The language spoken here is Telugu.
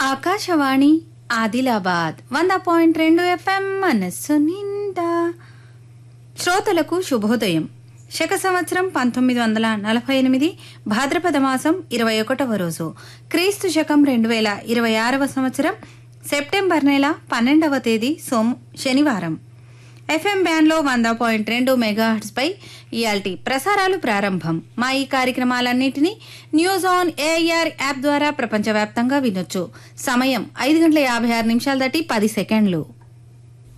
ఆకాశవాణి ఆదిలాబాద్ వంద పాయింట్ రెండు ఎఫ్ఎం మనస్సు నిండా శ్రోతలకు శుభోదయం శక సంవత్సరం పంతొమ్మిది వందల నలభై ఎనిమిది భాద్రపద మాసం ఇరవై ఒకటవ రోజు క్రీస్తు శకం రెండు వేల ఇరవై ఆరవ సంవత్సరం సెప్టెంబర్ నెల పన్నెండవ తేదీ సోమ శనివారం ఎఫ్ఎం బ్యాండ్లో వంద పాయింట్ రెండు మెగాహర్ట్స్పై ఇయాల్టి ప్రసారాలు ప్రారంభం మా ఈ కార్యక్రమాలన్నింటినీ న్యూస్ ఆన్ ఏఆర్ యాప్ ద్వారా ప్రపంచవ్యాప్తంగా వినొచ్చు సమయం ఐదు గంటల యాభై ఆరు నిమిషాలు దాటి పది సెకండ్లు